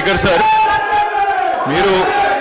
Speaker sir మీరు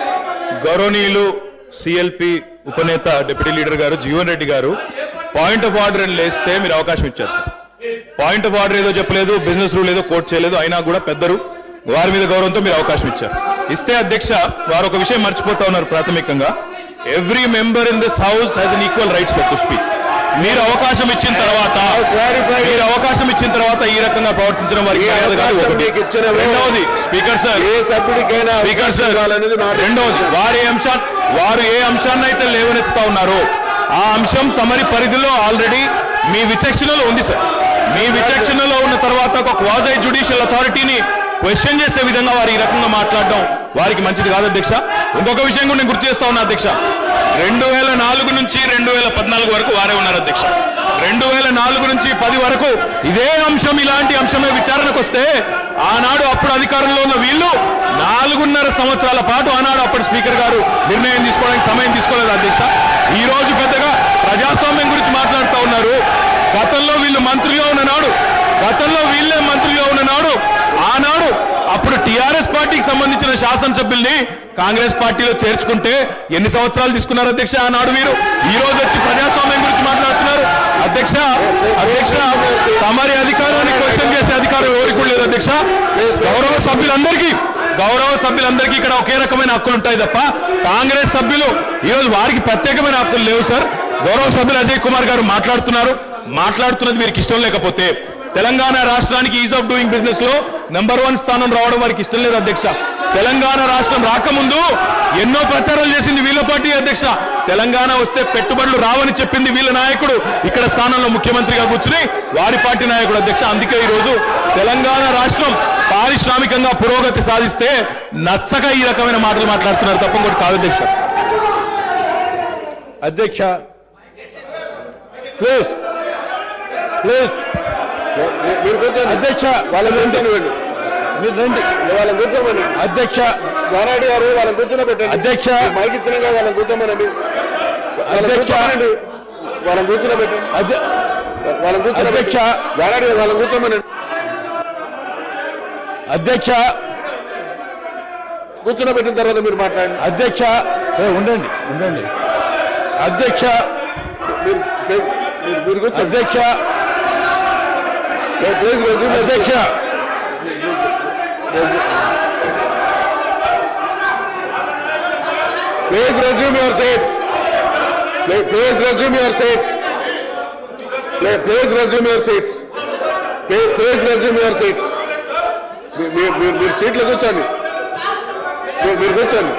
గౌరవనీయులు CLP ఉపనేత deputy leader గారు జీవన్ రెడ్డి గారు పాయింట్ ఆఫ్ ఆర్డర్ అని లేస్తే మీరు అవకాశం ఇచ్చారు సార్ పాయింట్ ఆఫ్ ఆర్డర్ ఏదో చెప్పలేదు బిజినెస్ రూల్ ఏదో కోట్ చేయలేదు అయినా కూడా పెద్దరు వారి మీద గౌరవంతో మీరు అవకాశం ఇచ్చారు ఇస్తే అధ్యక్ష వారు ఒక విషయం మర్చిపోతా ఉన్నారు ప్రాథమికంగా every member in this house has an equal rights to speak మీరు అవకాశం ఇచ్చిన తర్వాత మీరు అవకాశం ఇచ్చిన తర్వాత ఈ రకంగా ప్రవర్తించడం వారికి మర్యాద కాదు ఒకటి. మీకు ఇచ్చిన రెండవది స్పీకర్ సార్ ఏ సభ్యుడికైనా స్పీకర్ సార్ ఇవ్వాలనేది నా రెండవది వారు ఏ అంశాన్ని వారు ఏ అంశాన్ని అయితే లేవనెత్తుతా ఉన్నారో ఆ అంశం తమరి పరిధిలో ఆల్రెడీ మీ విచక్షణలో ఉంది సార్ మీ విచక్షణలో ఉన్న తర్వాత ఒక క్వాజై జుడిషియల్ అథారిటీని క్వశ్చన్ చేసే విధంగా వారు ఈ రకంగా మాట్లాడడం వారికి మంచిది కాదు అధ్యక్ష ఇంకొక విషయం కూడా నేను గుర్తు చేస్తా ఉన్నా అధ్యక్ష రెండు వేల నాలుగు నుంచి రెండు వేల పద్నాలుగు వరకు వారే ఉన్నారు అధ్యక్ష రెండు వేల నాలుగు నుంచి పది వరకు ఇదే అంశం ఇలాంటి అంశమే విచారణకు వస్తే ఆనాడు అప్పుడు అధికారంలో ఉన్న వీళ్ళు నాలుగున్నర సంవత్సరాల పాటు ఆనాడు అప్పటి స్పీకర్ గారు నిర్ణయం తీసుకోవడానికి సమయం తీసుకోలేదు అధ్యక్ష ఈ రోజు పెద్దగా ప్రజాస్వామ్యం గురించి మాట్లాడుతూ ఉన్నారు గతంలో వీళ్ళు మంత్రిగా ఉన్న నాడు గతంలో వీళ్ళే మంత్రిగా ఉన్న నాడు ఆనాడు అప్పుడు టిఆర్ఎస్ పార్టీకి సంబంధించిన శాసనసభ్యుల్ని కాంగ్రెస్ పార్టీలో చేర్చుకుంటే ఎన్ని సంవత్సరాలు తీసుకున్నారు అధ్యక్ష ఆనాడు వీరు ఈ రోజు వచ్చి ప్రజాస్వామ్యం గురించి మాట్లాడుతున్నారు అధ్యక్ష అధ్యక్ష తమరి అధికారాన్ని క్వశ్చన్ చేసే అధికారం ఎవరికి కూడా లేదు అధ్యక్ష గౌరవ సభ్యులందరికీ గౌరవ సభ్యులందరికీ ఇక్కడ ఒకే రకమైన హక్కులు ఉంటాయి తప్ప కాంగ్రెస్ సభ్యులు ఈరోజు వారికి ప్రత్యేకమైన హక్కులు లేవు సార్ గౌరవ సభ్యులు అజయ్ కుమార్ గారు మాట్లాడుతున్నారు మాట్లాడుతున్నది వీరికి ఇష్టం లేకపోతే తెలంగాణ రాష్ట్రానికి ఈజ్ ఆఫ్ డూయింగ్ బిజినెస్ లో నెంబర్ వన్ స్థానం రావడం వారికి ఇష్టం లేదు అధ్యక్ష తెలంగాణ రాష్ట్రం రాకముందు ఎన్నో ప్రచారాలు చేసింది వీళ్ళ పార్టీ అధ్యక్ష తెలంగాణ వస్తే పెట్టుబడులు రావని చెప్పింది వీళ్ళ నాయకుడు ఇక్కడ స్థానంలో ముఖ్యమంత్రిగా కూర్చుని వారి పార్టీ నాయకుడు అధ్యక్ష అందుకే ఈ రోజు తెలంగాణ రాష్ట్రం పారిశ్రామికంగా పురోగతి సాధిస్తే నచ్చక ఈ రకమైన మాటలు మాట్లాడుతున్నారు తప్ప ఇంకోటి కాదు అధ్యక్ష అధ్యక్ష ప్లీజ్ ప్లీజ్ మీరు కూర్చోండి అధ్యక్ష వాళ్ళని కూర్చోనివ్వండి మీరు రండి వాళ్ళని కూర్చోమని అధ్యక్ష జానాడి గారు వాళ్ళని కూర్చొని పెట్టండి అధ్యక్ష. మైక్ ఇచ్చినాక వాళ్ళని కూర్చోమనండి వాళ్ళని అధ్యక్ష. కూర్చోమనండి వాళ్ళని కూర్చొని పెట్టండి అధ్య వాళ్ళని కూర్చొని అధ్యక్ష. జానాడి గారు వాళ్ళని కూర్చోమనండి అధ్యక్ష కూర్చొని పెట్టిన తర్వాత మీరు మాట్లాడండి అధ్యక్ష ఏ, ఉండండి ఉండండి అధ్యక్ష మీరు మీరు- మీరు కూర్చోండి అధ్యక్ష ప్లీజ్ రెజ్యూమ్ అధ్యక్ష please resume your seats please resume your seats please resume your seats please resume your seats మీరు మీరు సీట్లో కూర్చోండి మీరు- మీరు కూర్చోండి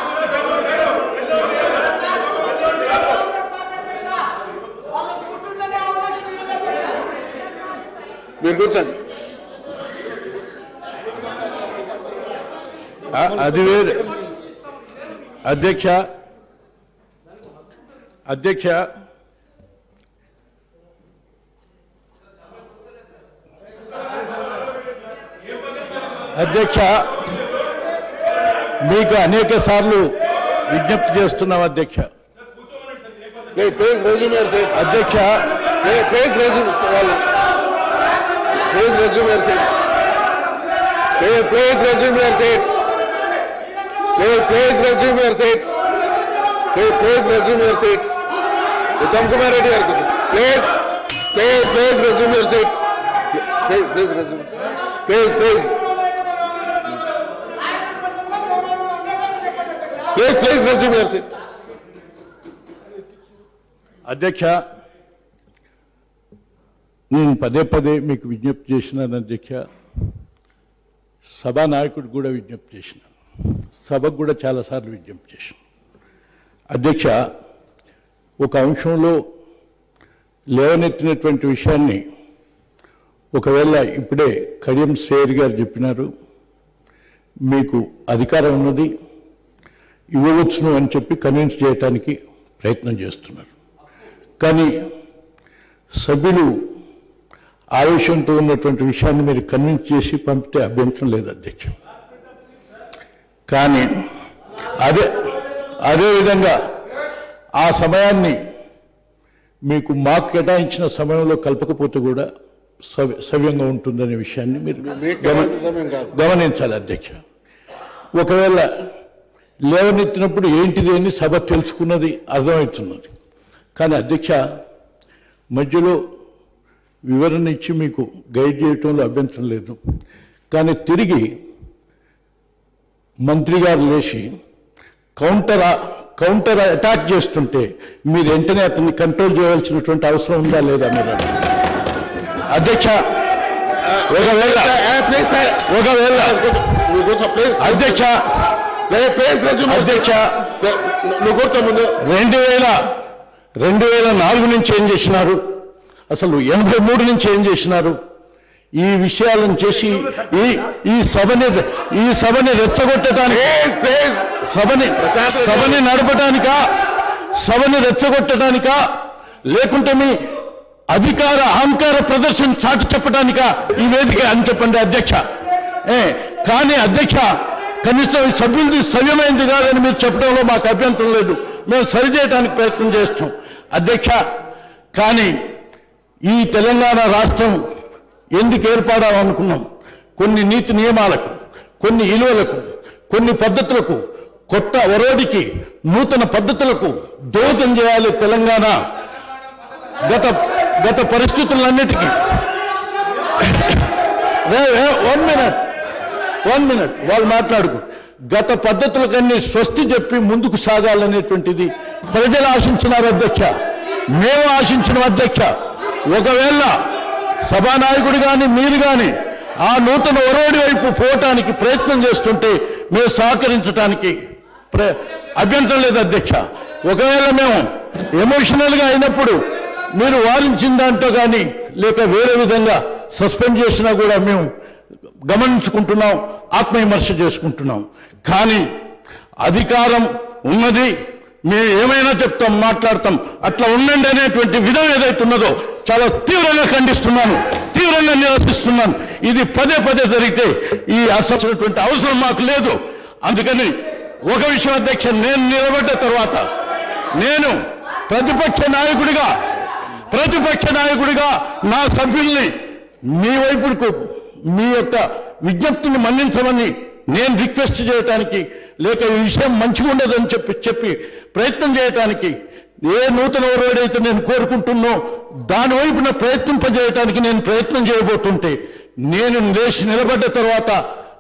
మీరు కూర్చోండి అ- అది వేరు అధ్యక్ష అధ్యక్ష అధ్యక్ష మీకు అనేక సార్లు విజ్ఞప్తి చేస్తున్నాం అధ్యక్ష ప్లీజ్ రెజ్యూమ్ యువర్ సీట్స్ అధ్యక్ష please resume please resume your seats please resume your seats please resume your seats please resume your seats Uttam Kumar Reddy గారు please please please resume your seats please please resume please please please please resume your seats అధ్యక్ష నేను పదే పదే మీకు విజ్ఞప్తి చేసినాను అధ్యక్ష సభా నాయకుడు కూడా విజ్ఞప్తి చేసినాను సభకు కూడా చాలాసార్లు విజ్ఞప్తి చేశాను అధ్యక్ష ఒక అంశంలో లేవనెత్తినటువంటి విషయాన్ని ఒకవేళ ఇప్పుడే కడియం శ్రేయర్ గారు చెప్పినారు మీకు అధికారం ఉన్నది ఇవ్వవచ్చును అని చెప్పి కన్విన్స్ చేయటానికి ప్రయత్నం చేస్తున్నారు కానీ సభ్యులు ఆవేశంతో ఉన్నటువంటి విషయాన్ని మీరు కన్విన్స్ చేసి పంపితే అభ్యంతరం లేదు అధ్యక్ష కానీ అదే అదేవిధంగా ఆ సమయాన్ని మీకు మాకు కేటాయించిన సమయంలో కలపకపోతే కూడా సవ్య- సవ్యంగా ఉంటుందనే విషయాన్ని మీరు మీకు గమ- కేటాయించిన సమయం కాదు. గమనించాలి అధ్యక్ష ఒకవేళ లేవనెత్తినప్పుడు ఏంటిది అని సభ తెలుసుకున్నది అర్థమవుతున్నది కానీ అధ్యక్ష మధ్యలో వివరణ ఇచ్చి మీకు గైడ్ చేయటంలో అభ్యంతరం లేదు కానీ తిరిగి మంత్రి గారు లేచి కౌంటర్ ఆ- కౌంటర్ అటాక్ చేస్తుంటే మీరు వెంటనే అతన్ని కంట్రోల్ చేయవలసినటువంటి అవసరం ఉందా లేదా మీరు అడగండి. అధ్యక్ష ఒకవేళ Eh, please, eh, ఒకవేళ నువ్వు కూర్చో ప్లీజ్ అధ్యక్ష ప్లీజ్ రెజ్యూమ్ అధ్యక్ష నువ్వు కూర్చో ముందు రెండు వేల రెండు వేల నాలుగు నుంచి ఏం చేసినారు అసలు ఎనభై మూడు నుంచి ఏం చేసినారు ఈ విషయాలను చేసి ఈ ఈ సభని ఈ సభని రెచ్చగొట్టడానికి ప్లీజ్ ప్లీజ్ సభని సభని నడపడానికా సభని రెచ్చగొట్టడానికా లేకుంటే మీ అధికార అహంకార ప్రదర్శన చాటు చెప్పడానికా ఈ వేదిక అని చెప్పండి అధ్యక్ష ఏ కానీ అధ్యక్ష కనీసం ఈ సభ్యులది సవ్యమైంది కాదని మీరు చెప్పడంలో మాకు అభ్యంతరం లేదు మేము సరిచేయడానికి ప్రయత్నం చేస్తాం అధ్యక్ష కానీ ఈ తెలంగాణ రాష్ట్రం ఎందుకు ఏర్పడాలనుకున్నాం కొన్ని నీతి నియమాలకు కొన్ని విలువలకు కొన్ని పద్ధతులకు కొత్త ఒరోడికి నూతన పద్ధతులకు దోహదం చేయాలి తెలంగాణ గత గత పరిస్థితులన్నిటికీ వన్ మినిట్ వన్ మినిట్ వాళ్ళు మాట్లాడుకు గత పద్ధతులకన్నీ స్వస్తి చెప్పి ముందుకు సాగాలనేటువంటిది ప్రజలు ఆశించినారు అధ్యక్ష మేము ఆశించిన అధ్యక్ష ఒకవేళ సభానాయకుడు కానీ మీరు కానీ ఆ నూతన ఒరవడి వైపు పోవటానికి ప్రయత్నం చేస్తుంటే మేము సహకరించడానికి ప్ర- అభ్యంతరం లేదు అధ్యక్ష ఒకవేళ మేము ఎమోషనల్గా అయినప్పుడు మీరు వారించిన దాంట్లో కానీ లేక వేరే విధంగా సస్పెండ్ చేసినా కూడా మేము గమనించుకుంటున్నాం ఆత్మవిమర్శ చేసుకుంటున్నాం కానీ అధికారం ఉన్నది మేము ఏమైనా చెప్తాం మాట్లాడతాం అట్లా ఉండండి అనేటువంటి విధం ఏదైతే ఉన్నదో చాలా తీవ్రంగా ఖండిస్తున్నాను తీవ్రంగా నిరసిస్తున్నాను ఇది పదే పదే జరిగితే ఈ అసలటువంటి అవసరం మాకు లేదు అందుకని ఒక విషయం అధ్యక్ష నేను నిలబడ్డ తర్వాత నేను ప్రతిపక్ష నాయకుడిగా ప్రతిపక్ష నాయకుడిగా నా సభ్యుల్ని మీ వైపుకు మీ యొక్క విజ్ఞప్తిని మన్నించమని నేను రిక్వెస్ట్ చేయటానికి లేక ఈ విషయం మంచిగా ఉండదని చెప్పి చెప్పి ప్రయత్నం చేయటానికి ఏ నూతన ఓరోడైతే నేను కోరుకుంటున్నో దాని వైపున ప్రయత్నింపజేయటానికి నేను ప్రయత్నం చేయబోతుంటే నేను లేచి నిలబడ్డ తర్వాత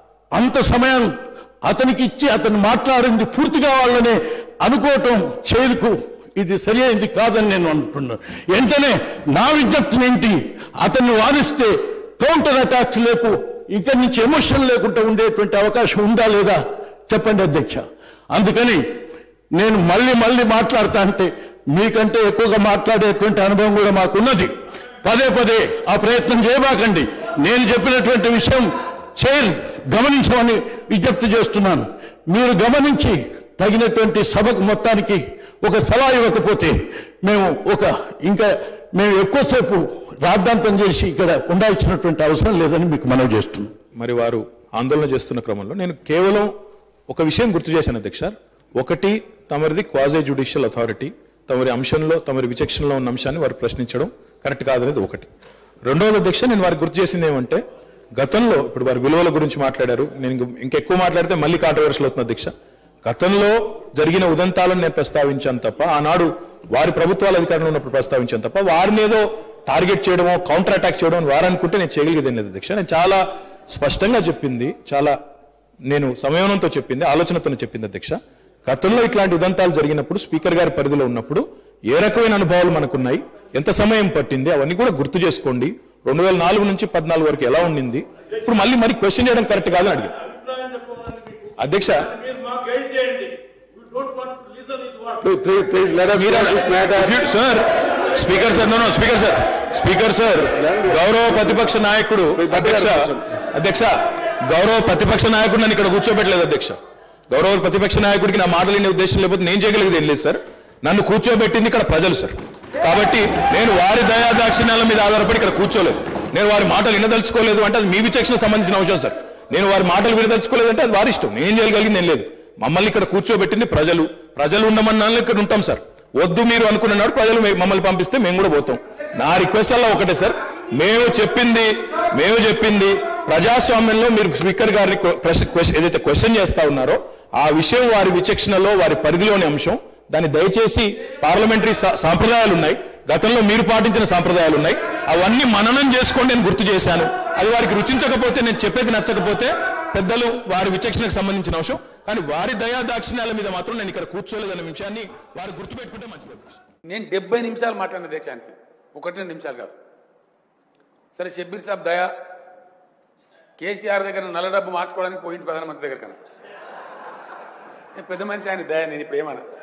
అంత సమయం అతనికి ఇచ్చి అతను మాట్లాడింది పూర్తి కావాలని అనుకోవటం చేదుకు ఇది సరి అయింది కాదని నేను అనుకుంటున్నాను వెంటనే నా విజ్ఞప్తిని ఏంటి అతన్ని వాదిస్తే కౌంటర్ అటాక్స్ లేకు ఇక్కడి నుంచి ఎమోషన్ లేకుండా ఉండేటువంటి అవకాశం ఉందా లేదా చెప్పండి అధ్యక్ష అందుకని నేను మళ్ళీ మళ్ళీ మాట్లాడతా అంటే మీకంటే ఎక్కువగా మాట్లాడేటువంటి అనుభవం కూడా మాకున్నది పదే పదే ఆ ప్రయత్నం చేయబాకండి నేను చెప్పినటువంటి విషయం చైర్ గమనించమని విజ్ఞప్తి చేస్తున్నాను మీరు గమనించి తగినటువంటి సభకు మొత్తానికి ఒక సలహా ఇవ్వకపోతే మేము ఒక ఇంకా మేము ఎక్కువసేపు రాద్ధాంతం చేసి ఇక్కడ ఉండాల్సినటువంటి అవసరం లేదని మీకు మనవి చేస్తున్నాం మరి వారు ఆందోళన చేస్తున్న క్రమంలో నేను కేవలం ఒక విషయం గుర్తు చేశాను అధ్యక్ష ఒకటి తమరిది క్వాజే జ్యుడిషియల్ అథారిటీ తమరి అంశంలో తమరి విచక్షణలో ఉన్న అంశాన్ని వారు ప్రశ్నించడం కరెక్ట్ కాదనేది ఒకటి రెండవది అధ్యక్ష నేను వారికి గుర్తు చేసింది ఏమంటే గతంలో ఇప్పుడు వారి విలువల గురించి మాట్లాడారు నేను ఇంక- ఇంకెక్కువ మాట్లాడితే మళ్ళీ కాంట్రవర్షల్ అవుతుంది అధ్యక్ష గతంలో జరిగిన ఉదంతాలను నేను ప్రస్తావించాను తప్ప ఆనాడు వారి ప్రభుత్వాల అధికారంలో ఉన్నప్పుడు ప్రస్తావించాను తప్ప వారిని ఏదో టార్గెట్ చేయడమో కౌంటర్ అటాక్ చేయడం అని వారు అనుకుంటే నేను చేయగలిగేది లేదు అధ్యక్ష నేను చాలా స్పష్టంగా చెప్పింది చాలా నేను సంయమనంతో చెప్పింది ఆలోచనతో చెప్పింది అధ్యక్ష గతంలో ఇట్లాంటి ఉదంతాలు జరిగినప్పుడు స్పీకర్ గారి పరిధిలో ఉన్నప్పుడు ఏ రకమైన అనుభవాలు మనకున్నాయి ఎంత సమయం పట్టింది అవన్నీ కూడా గుర్తు చేసుకోండి రెండు వేల నాలుగు నుంచి పద్నాలుగు వరకు ఎలా ఉండింది ఇప్పుడు మళ్ళీ మరి క్వశ్చన్ చేయడం కరెక్ట్ కాదని అడిగాను అధ్యక్ష మీరు మాకు గైడ్ చేయండి we don't want to listen his word Please, please, please, let us close this matter. Sir speaker sir no speaker sir speaker sir గౌరవ ప్రతిపక్ష నాయకుడు అధ్యక్ష అధ్యక్ష గౌరవ ప్రతిపక్ష నాయకుడు నన్ను ఇక్కడ కూర్చోబెట్టలేదు అధ్యక్ష గౌరవ ప్రతిపక్ష నాయకుడికి నా మాటలు వినే ఉద్దేశం లేకపోతే నేను చేయగలిగేది ఏం లేదు సార్ నన్ను కూర్చోబెట్టింది ఇక్కడ ప్రజలు సార్ కాబట్టి నేను వారి దయాదాక్షిణ్యాల మీద ఆధారపడి ఇక్కడ కూర్చోలేదు నేను వారి మాటలు వినదలుచుకోలేదు అంటే అది మీ విచక్షణ సంబంధించిన అంశం సార్ నేను వారి మాటలు వినదలుచుకోలేదు అంటే అది వారి ఇష్టం నేను చేయగలిగింది ఏం లేదు మమ్మల్ని ఇక్కడ కూర్చోబెట్టింది ప్రజలు ప్రజలు ఉండమన్నాళ్ళు ఇక్కడ ఉంటాం సార్ వద్దు మీరు అనుకున్నాడు ప్రజలు మే- మమ్మల్ని పంపిస్తే మేము కూడా పోతాం నా రిక్వెస్ట్ అలా ఒకటే సార్ మేము చెప్పింది మేము చెప్పింది ప్రజాస్వామ్యంలో మీరు స్పీకర్ గారిని క్వ- ప్రశ్న- క్వశ్చన్- ఏదైతే క్వశ్చన్ చేస్తా ఉన్నారో ఆ విషయం వారి విచక్షణలో వారి పరిధిలోని అంశం దాన్ని దయచేసి పార్లమెంటరీ సా- సాంప్రదాయాలు ఉన్నాయి గతంలో మీరు పాటించిన సాంప్రదాయాలు ఉన్నాయి అవన్నీ మననం చేసుకోండి నేను గుర్తు చేశాను అది వారికి రుచించకపోతే నేను చెప్పేది నచ్చకపోతే పెద్దలు వారి విచక్షణకు సంబంధించిన అంశం కానీ వారి దయా దాక్షిణ్యాల మీద మాత్రం నేను ఇక్కడ కూర్చోలేదన్న విషయాన్ని వారు గుర్తుపెట్టుకుంటే మంచిది అధ్యక్ష. నేను డెబ్బై నిమిషాలు మాట్లాడిన దేశానికి ఒకటి రెండు నిమిషాలు కాదు సరే షబ్బీర్ సాబ్ దయా కేసీఆర్ దగ్గర నల్ల డబ్బు మార్చుకోవడానికి పోయింది ప్రధానమంత్రి దగ్గర కన్నా నేను పెద్ద మనిషి ఆయన దయ నేను ఇప్పుడు ఏమన్నా